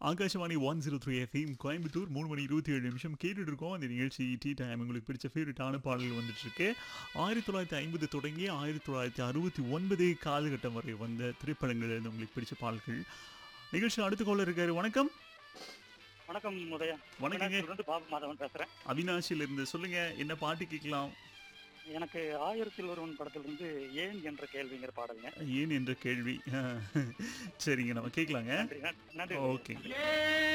Akashvani one zero three FM Coimbatore மூணு மணி இருபத்தி ஏழு நிமிஷம் கேட்டுட்டு இருக்கோம் அந்த நிகழ்ச்சி டீ டைம் உங்களுக்கு பிடிச்ச ஃபேவரட்டான பாடல்கள் வந்துட்டு இருக்கு ஆயிரத்தி தொள்ளாயிரத்தி ஐம்பது தொடங்கி ஆயிரத்தி தொள்ளாயிரத்தி அறுபத்தி ஒன்பது காலகட்டம் வரை வந்த திரைப்படங்கள் இருந்து உங்களுக்கு பிடிச்ச பாடல்கள் நிகழ்ச்சி அடுத்த கோல இருக்காரு வணக்கம் வணக்கம் உதயா வணக்கங்க. இருந்து பாபு மாதவன் பேசுறேன் அவினாஷில இருந்து சொல்லுங்க என்ன பாட்டு கேட்கலாம் எனக்கு ஆயிரத்தில் ஒருவன் படத்திலிருந்து ஏன் என்ற கேள்விங்கிற பாடலுங்க ஏன் என்ற கேள்வி சரிங்க நம்ம கேட்கலாங்க நன்றி நன்றி ஓகே